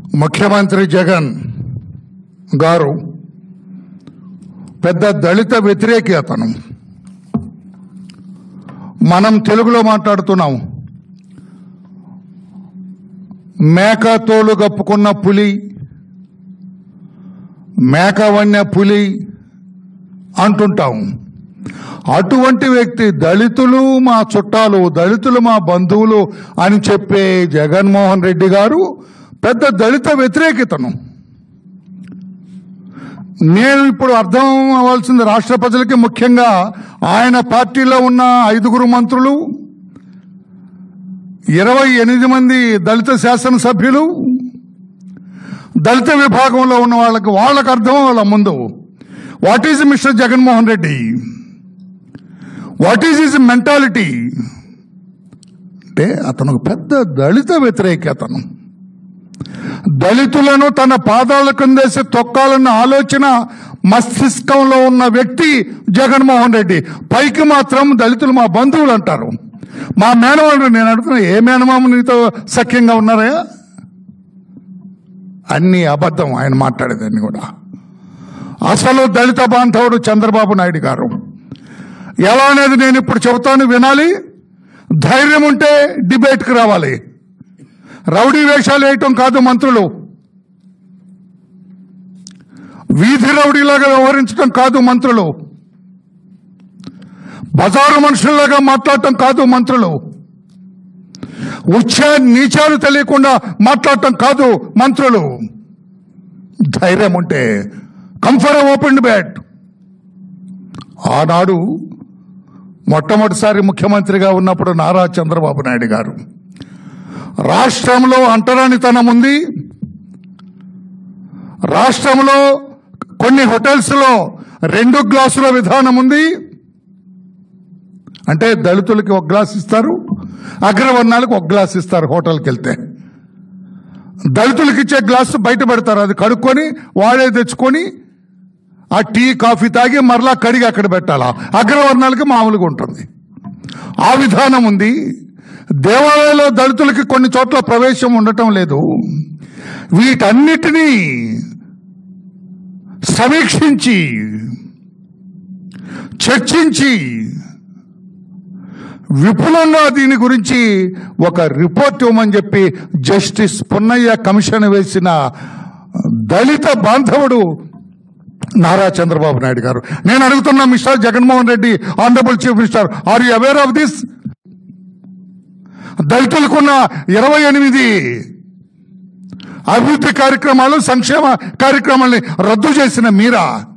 ముఖ్యమంత్రి జగన్ గారు పెద్ద దళిత వ్యతిరేకి అతను మనం తెలుగులో మాట్లాడుతున్నాం మేక తోలు కప్పుకున్న పులి మేక వన్య పులి అంటుంటాం అటువంటి వ్యక్తి దళితులు మా చుట్టాలు దళితులు మా బంధువులు అని చెప్పే జగన్మోహన్ రెడ్డి గారు పెద్ద దళిత వ్యతిరేకితను నేను ఇప్పుడు అర్థం అవ్వాల్సింది రాష్ట్ర ప్రజలకి ముఖ్యంగా ఆయన పార్టీలో ఉన్న ఐదుగురు మంత్రులు ఇరవై ఎనిమిది మంది దళిత శాసనసభ్యులు దళిత విభాగంలో ఉన్న వాళ్ళకి వాళ్ళకి అర్థం వాళ్ళ ముందు what is mister Jaganmohan Reddy what is his mentality అంటే అతను ఒక పెద్ద దళిత వ్యతిరేకి అతను దళితులను తన పాదాల కిందేసి తొక్కాలన్న ఆలోచన మస్తిష్కంలో ఉన్న వ్యక్తి జగన్మోహన్ రెడ్డి పైకి మాత్రం దళితులు మా బంధువులు అంటారు మా మేనవాళ్ళు నేను అడుగుతున్నా ఏ మేనమామ నీతో సఖ్యంగా ఉన్నారా అన్ని అబద్ధం ఆయన మాట్లాడేదాన్ని కూడా అసలు దళిత బాంధవుడు చంద్రబాబు నాయుడు గారు ఎలా అనేది నేను ఇప్పుడు చెబుతాను వినాలి ధైర్యం ఉంటే డిబేట్కి రావాలి రౌడీ వేషాలు వేయటం కాదు మంత్రులు వీధి రౌడీలాగా వ్యవహరించడం కాదు మంత్రులు బజారు మనుషుల్లాగా మాట్లాడటం కాదు మంత్రులు ఉచ్చ నీచాలు తెలియకుండా మాట్లాడటం కాదు మంత్రులు ధైర్యం ఉంటే కంఫర్ ఓపెన్ బ్యాట్ ఆనాడు మొట్టమొదటిసారి ముఖ్యమంత్రిగా ఉన్నప్పుడు నారా చంద్రబాబు నాయుడు గారు రాష్ట్రంలో అంటరానితనం ఉంది రాష్ట్రంలో కొన్ని హోటల్స్లో రెండు గ్లాసుల విధానం ఉంది అంటే దళితులకి ఒక గ్లాస్ ఇస్తారు అగ్రవర్ణాలకు ఒక గ్లాస్ ఇస్తారు హోటల్కి వెళ్తే దళితులకి ఇచ్చే గ్లాసు బయట పెడతారు అది కడుక్కొని వాడే తెచ్చుకొని ఆ టీ కాఫీ తాగి మరలా కడిగి అక్కడ పెట్టాలా అగ్రవర్ణాలకి మామూలుగా ఉంటుంది ఆ విధానం ఉంది దేవాలయంలో దళితులకి కొన్ని చోట్ల ప్రవేశం ఉండటం లేదు వీటన్నిటినీ సమీక్షించి చర్చించి విపులంగా దీని గురించి ఒక రిపోర్ట్ ఇవ్వమని చెప్పి జస్టిస్ పున్నయ్య కమిషన్ వేసిన దళిత బాంధవుడు నారా చంద్రబాబు నాయుడు గారు నేను అడుగుతున్నా mister Jaganmohan Reddy honourable chief minister are you aware of this దళితులకున్న ఇరవై ఎనిమిది అభివృద్ధి కార్యక్రమాలు సంక్షేమ కార్యక్రమాల్ని రద్దు చేసిన మీరా